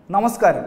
നമസ്കാരം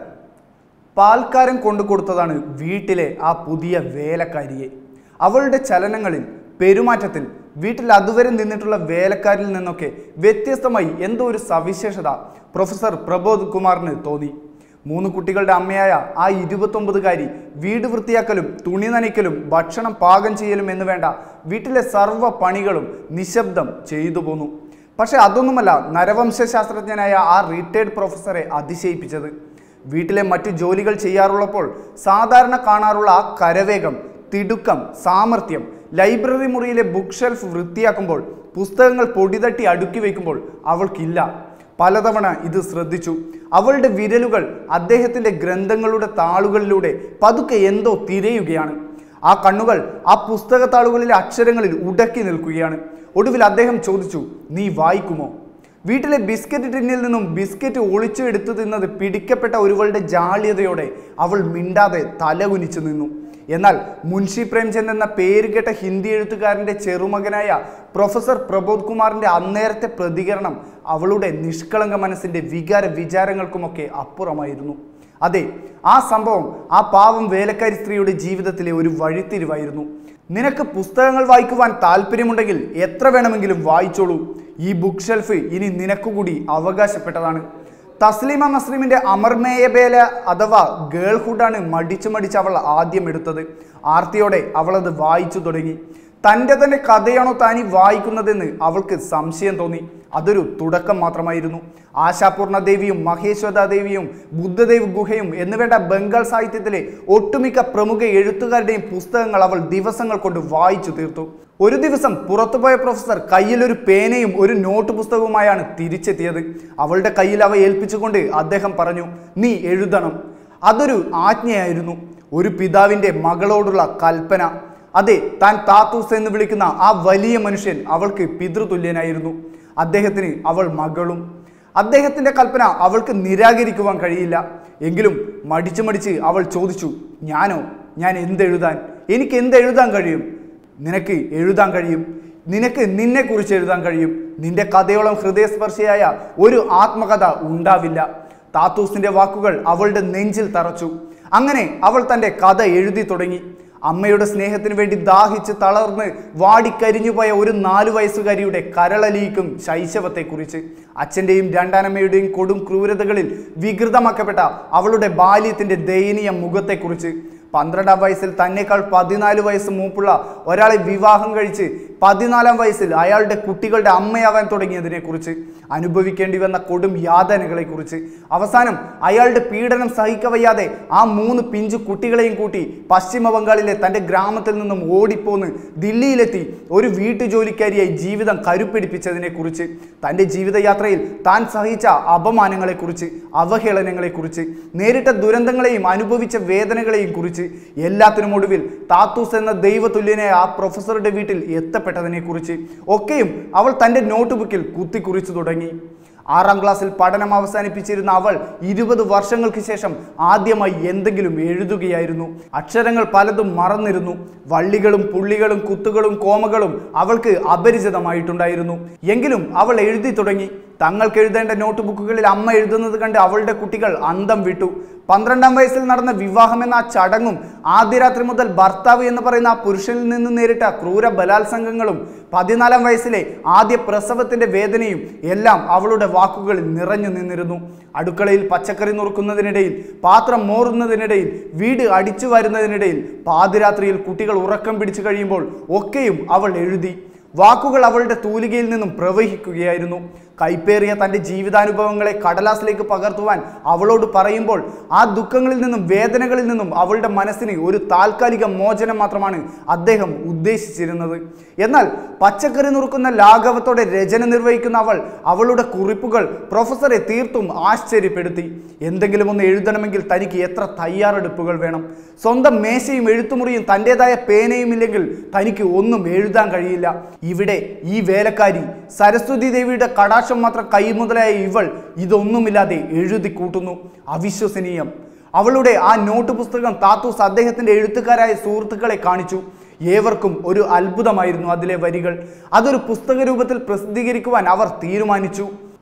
പാൽക്കാരൻ കൊണ്ടു കൊടുത്തതാണ് വീട്ടിലെ ആ പുതിയ വേലക്കാരിയെ അവളുടെ ചലനങ്ങളിൽ പെരുമാറ്റത്തിൽ വീട്ടിൽ അതുവരെ നിന്നിട്ടുള്ള വേലക്കാരിൽ നിന്നൊക്കെ വ്യത്യസ്തമായി എന്തോ ഒരു സവിശേഷത പ്രൊഫസർ പ്രബോധ് കുമാറിന് തോന്നി മൂന്ന് കുട്ടികളുടെ അമ്മയായ ആ ഇരുപത്തൊമ്പതുകാരി വീട് വൃത്തിയാക്കലും തുണി നനയ്ക്കലും ഭക്ഷണം പാകം ചെയ്യലും എന്ന് വേണ്ട വീട്ടിലെ സർവ്വ പണികളും നിശബ്ദം ചെയ്തു പോന്നു പക്ഷെ അതൊന്നുമല്ല നരവംശാസ്ത്രജ്ഞനായ ആ റിട്ടയർഡ് പ്രൊഫസറെ അതിശയിപ്പിച്ചത് വീട്ടിലെ മറ്റു ജോലികൾ ചെയ്യാറുള്ളപ്പോൾ സാധാരണ കാണാറുള്ള ആ കരവേഗം തിടുക്കം സാമർഥ്യം ലൈബ്രറി മുറിയിലെ ബുക്ക് ഷെൽഫ് വൃത്തിയാക്കുമ്പോൾ പുസ്തകങ്ങൾ പൊടിതട്ടി അടുക്കി വയ്ക്കുമ്പോൾ അവൾക്കില്ല പലതവണ ഇത് ശ്രദ്ധിച്ചു അവളുടെ വിരലുകൾ അദ്ദേഹത്തിൻ്റെ ഗ്രന്ഥങ്ങളുടെ താളുകളിലൂടെ പതുക്കെ എന്തോ തിരയുകയാണ് ആ കണ്ണുകൾ ആ പുസ്തകത്താളുകളിലെ അക്ഷരങ്ങളിൽ ഉടക്കി നിൽക്കുകയാണ് ഒടുവിൽ അദ്ദേഹം ചോദിച്ചു നീ വായിക്കുമോ വീട്ടിലെ ബിസ്ക്കറ്റ് ടിന്നിൽ നിന്നും ബിസ്ക്കറ്റ് ഒളിച്ചു എടുത്തു തിന്നത് പിടിക്കപ്പെട്ട ഒരുവളുടെ ജാള്യതയോടെ അവൾ മിണ്ടാതെ തലകുനിച്ചു നിന്നു എന്നാൽ മുൻഷി പ്രേംചന്ദ് എന്ന പേരുകേട്ട ഹിന്ദി എഴുത്തുകാരൻ്റെ ചെറുമകനായ പ്രൊഫസർ പ്രബോധ് കുമാറിൻ്റെ അന്നേരത്തെ പ്രതികരണം അവളുടെ നിഷ്കളങ്ക മനസ്സിൻ്റെ വികാര വിചാരങ്ങൾക്കുമൊക്കെ അപ്പുറമായിരുന്നു അതെ ആ സംഭവം ആ പാവം വേലക്കാരി സ്ത്രീയുടെ ജീവിതത്തിലെ ഒരു വഴിത്തിരിവായിരുന്നു നിനക്ക് പുസ്തകങ്ങൾ വായിക്കുവാൻ താല്പര്യമുണ്ടെങ്കിൽ എത്ര വേണമെങ്കിലും വായിച്ചോളൂ ഈ ബുക്ക് ഷെൽഫ് ഇനി നിനക്കുകൂടി അവകാശപ്പെട്ടതാണ് തസ്ലീമ നസ്രീമിന്റെ അമർമേയബേല അഥവാ ഗേൾഹുഡാണ് മടിച്ചു മടിച്ച് അവൾ ആദ്യം എടുത്തത് ആർത്തിയോടെ അവൾ അത് വായിച്ചു തുടങ്ങി തൻ്റെ തന്നെ കഥയാണോ താനി വായിക്കുന്നതെന്ന് അവൾക്ക് സംശയം തോന്നി അതൊരു തുടക്കം മാത്രമായിരുന്നു ആശാപൂർണ ദേവിയും മഹേശ്വര ദേവിയും ബുദ്ധദേവ് ഗുഹയും എന്നുവേണ്ട ബംഗാൾ സാഹിത്യത്തിലെ ഒട്ടുമിക്ക പ്രമുഖ എഴുത്തുകാരുടെയും പുസ്തകങ്ങൾ അവൾ ദിവസങ്ങൾ കൊണ്ട് വായിച്ചു തീർത്തു ഒരു ദിവസം പുറത്തുപോയ പ്രൊഫസർ കയ്യിൽ ഒരു പേനയും ഒരു നോട്ട് പുസ്തകവുമായാണ് തിരിച്ചെത്തിയത് അവളുടെ കയ്യിൽ അവ ഏൽപ്പിച്ചുകൊണ്ട് അദ്ദേഹം പറഞ്ഞു നീ എഴുതണം അതൊരു ആജ്ഞയായിരുന്നു ഒരു പിതാവിൻ്റെ മകളോടുള്ള കൽപ്പന അതെ താൻ താത്തൂസ് എന്ന് വിളിക്കുന്ന ആ വലിയ മനുഷ്യൻ അവൾക്ക് പിതൃതുല്യനായിരുന്നു അദ്ദേഹത്തിന് അവൾ മകളും അദ്ദേഹത്തിൻ്റെ കൽപ്പന അവൾക്ക് നിരാകരിക്കുവാൻ കഴിയില്ല എങ്കിലും മടിച്ചു മടിച്ച് അവൾ ചോദിച്ചു ഞാനോ ഞാൻ എന്തെഴുതാൻ എനിക്ക് എന്തെഴുതാൻ കഴിയും നിനക്ക് എഴുതാൻ കഴിയും നിനക്ക് നിന്നെക്കുറിച്ച് എഴുതാൻ കഴിയും നിന്റെ കഥയോളം ഹൃദയസ്പർശിയായ ഒരു ആത്മകഥ ഉണ്ടാവില്ല താത്തൂസിന്റെ വാക്കുകൾ അവളുടെ നെഞ്ചിൽ തറച്ചു അങ്ങനെ അവൾ തൻ്റെ കഥ എഴുതി തുടങ്ങി അമ്മയുടെ സ്നേഹത്തിന് വേണ്ടി ദാഹിച്ച് തളർന്ന് വാടിക്കരിഞ്ഞുപോയ ഒരു നാലു വയസ്സുകാരിയുടെ കരളലിയിക്കും ശൈശവത്തെക്കുറിച്ച് അച്ഛൻ്റെയും രണ്ടാനമ്മയുടെയും കൊടും ക്രൂരതകളിൽ വികൃതമാക്കപ്പെട്ട അവളുടെ ബാല്യത്തിൻ്റെ ദയനീയ മുഖത്തെക്കുറിച്ച് പന്ത്രണ്ടാം വയസ്സിൽ തന്നെക്കാൾ പതിനാല് വയസ്സ് മൂപ്പുള്ള ഒരാളെ വിവാഹം കഴിച്ച് പതിനാലാം വയസ്സിൽ അയാളുടെ കുട്ടികളുടെ അമ്മയാവാൻ തുടങ്ങിയതിനെക്കുറിച്ച് അനുഭവിക്കേണ്ടി വന്ന കൊടും യാതനകളെക്കുറിച്ച് അവസാനം അയാളുടെ പീഡനം സഹിക്കവയ്യാതെ ആ മൂന്ന് പിഞ്ചു കുട്ടികളെയും കൂട്ടി പശ്ചിമ ബംഗാളിലെ തൻ്റെ ഗ്രാമത്തിൽ നിന്നും ഓടിപ്പോന്ന് ദില്ലിയിലെത്തി ഒരു വീട്ടുജോലിക്കാരിയായി ജീവിതം കരുപ്പിടിപ്പിച്ചതിനെക്കുറിച്ച് തൻ്റെ ജീവിതയാത്രയിൽ താൻ സഹിച്ച അപമാനങ്ങളെക്കുറിച്ച് അവഹേളനങ്ങളെക്കുറിച്ച് നേരിട്ട ദുരന്തങ്ങളെയും അനുഭവിച്ച വേദനകളെയും കുറിച്ച് എല്ലാത്തിനും ഒടുവിൽ താത്തൂസ് എന്ന ദൈവതുല്യനായ ആ പ്രൊഫസറുടെ വീട്ടിൽ എത്തപ്പെട്ടതിനെക്കുറിച്ച് ഒക്കെയും അവൾ തൻ്റെ നോട്ട് ബുക്കിൽ കുത്തിക്കുറിച്ചു തുടങ്ങി ആറാം ക്ലാസ്സിൽ പഠനം അവസാനിപ്പിച്ചിരുന്ന അവൾ ഇരുപത് വർഷങ്ങൾക്ക് ശേഷം ആദ്യമായി എന്തെങ്കിലും എഴുതുകയായിരുന്നു അക്ഷരങ്ങൾ പലതും മറന്നിരുന്നു വള്ളികളും പുള്ളികളും കുത്തുകളും കോമകളും അവൾക്ക് അപരിചിതമായിട്ടുണ്ടായിരുന്നു എങ്കിലും അവൾ എഴുതി തുടങ്ങി തങ്ങൾക്ക് എഴുതേണ്ട നോട്ട് ബുക്കുകളിൽ അമ്മ എഴുതുന്നത് കണ്ട് അവളുടെ കുട്ടികൾ അന്തം വിട്ടു പന്ത്രണ്ടാം വയസ്സിൽ നടന്ന വിവാഹം എന്ന ആ ചടങ്ങും ആദ്യ രാത്രി മുതൽ ഭർത്താവ് എന്ന് പറയുന്ന ആ പുരുഷനിൽ നിന്ന് നേരിട്ട ക്രൂര ബലാത്സംഗങ്ങളും പതിനാലാം വയസ്സിലെ ആദ്യ പ്രസവത്തിന്റെ വേദനയും എല്ലാം അവളുടെ വാക്കുകളിൽ നിറഞ്ഞു നിന്നിരുന്നു അടുക്കളയിൽ പച്ചക്കറി നുറുക്കുന്നതിനിടയിൽ പാത്രം മോറുന്നതിനിടയിൽ വീട് അടിച്ചു വരുന്നതിനിടയിൽ പാതിരാത്രിയിൽ കുട്ടികൾ ഉറക്കം പിടിച്ചു കഴിയുമ്പോൾ ഒക്കെയും അവൾ എഴുതി വാക്കുകൾ അവളുടെ തൂലികയിൽ നിന്നും പ്രവഹിക്കുകയായിരുന്നു കൈപ്പേറിയ തൻ്റെ ജീവിതാനുഭവങ്ങളെ കടലാസിലേക്ക് പകർത്തുവാൻ അവളോട് പറയുമ്പോൾ ആ ദുഃഖങ്ങളിൽ നിന്നും വേദനകളിൽ നിന്നും അവളുടെ മനസ്സിന് ഒരു താൽക്കാലിക മോചനം മാത്രമാണ് അദ്ദേഹം ഉദ്ദേശിച്ചിരുന്നത് എന്നാൽ പച്ചക്കറി നുറുക്കുന്ന ലാഘവത്തോടെ രചന നിർവഹിക്കുന്ന അവൾ അവളുടെ കുറിപ്പുകൾ പ്രൊഫസറെ തീർത്തും ആശ്ചര്യപ്പെടുത്തി എന്തെങ്കിലും ഒന്ന് എഴുതണമെങ്കിൽ തനിക്ക് എത്ര തയ്യാറെടുപ്പുകൾ വേണം സ്വന്തം മേശയും എഴുത്തുമുറിയും തൻ്റെതായ പേനയും ഇല്ലെങ്കിൽ തനിക്ക് ഒന്നും എഴുതാൻ കഴിയില്ല ഇവിടെ ഈ വേലക്കാരി സരസ്വതി ദേവിയുടെ കടാക്ഷ കടാക്ഷം മാത്രം കൈമുതലായ ഇവൾ ഇതൊന്നുമില്ലാതെ എഴുതി കൂട്ടുന്നു അവിശ്വസനീയം അവളുടെ ആ നോട്ട് പുസ്തകം താത്തൂസ് അദ്ദേഹത്തിന്റെ എഴുത്തുകാരായ സുഹൃത്തുക്കളെ കാണിച്ചു ഏവർക്കും ഒരു അത്ഭുതമായിരുന്നു അതിലെ വരികൾ അതൊരു പുസ്തക രൂപത്തിൽ പ്രസിദ്ധീകരിക്കുവാൻ അവർ തീരുമാനിച്ചു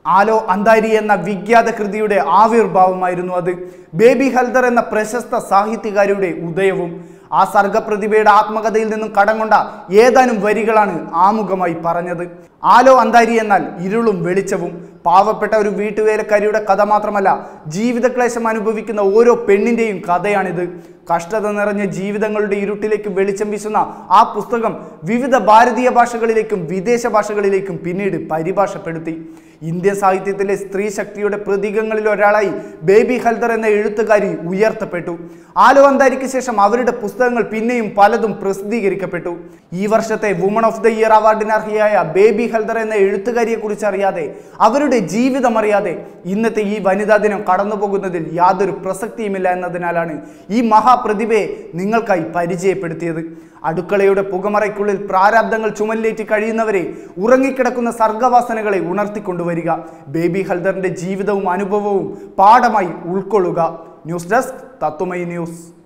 ആലോ അന്താരി എന്ന വിഖ്യാത കൃതിയുടെ ആവിർഭാവമായിരുന്നു അത് ബേബി ഹൽദർ എന്ന പ്രശസ്ത സാഹിത്യകാരിയുടെ ഉദയവും ആ സർഗപ്രതിഭയുടെ ആത്മകഥയിൽ നിന്നും കടം കൊണ്ട ഏതാനും വരികളാണ് ആമുഖമായി പറഞ്ഞത് ആലോ അന്താരി എന്നാൽ ഇരുളും വെളിച്ചവും പാവപ്പെട്ട ഒരു വീട്ടുവേലക്കാരിയുടെ കഥ മാത്രമല്ല ജീവിതക്ലേശം അനുഭവിക്കുന്ന ഓരോ പെണ്ണിൻ്റെയും കഥയാണിത് കഷ്ടത നിറഞ്ഞ ജീവിതങ്ങളുടെ ഇരുട്ടിലേക്ക് വെളിച്ചം വീശുന്ന ആ പുസ്തകം വിവിധ ഭാരതീയ ഭാഷകളിലേക്കും വിദേശ ഭാഷകളിലേക്കും പിന്നീട് പരിഭാഷപ്പെടുത്തി ഇന്ത്യൻ സാഹിത്യത്തിലെ സ്ത്രീ ശക്തിയുടെ പ്രതീകങ്ങളിൽ ഒരാളായി ബേബി ഹൽദർ എന്ന എഴുത്തുകാരി ഉയർത്തപ്പെട്ടു ആലോ അന്താരിക്ക് ശേഷം അവരുടെ പുസ്തകങ്ങൾ പിന്നെയും പലതും പ്രസിദ്ധീകരിക്കപ്പെട്ടു ഈ വർഷത്തെ വുമൺ ഓഫ് ദ ഇയർ അവാർഡിന് അർഹയായ ബേബി ഹൽദർ എന്ന എഴുത്തുകാരിയെ കുറിച്ച് അറിയാതെ അവരുടെ ജീവിതം അറിയാതെ ഇന്നത്തെ ഈ വനിതാ ദിനം കടന്നു പോകുന്നതിൽ യാതൊരു പ്രസക്തിയുമില്ല എന്നതിനാലാണ് ഈ മഹാപ്രതിഭയെ നിങ്ങൾക്കായി പരിചയപ്പെടുത്തിയത് അടുക്കളയുടെ പുകമറയ്ക്കുള്ളിൽ പ്രാരാബ്ദങ്ങൾ ചുമലിലേറ്റി കഴിയുന്നവരെ ഉറങ്ങിക്കിടക്കുന്ന സർഗവാസനകളെ ഉണർത്തിക്കൊണ്ടുവരിക ബേബി ഹൽദറിന്റെ ജീവിതവും അനുഭവവും പാഠമായി ഉൾക്കൊള്ളുക ന്യൂസ് ഡെസ്ക് തത്വമൈ ന്യൂസ്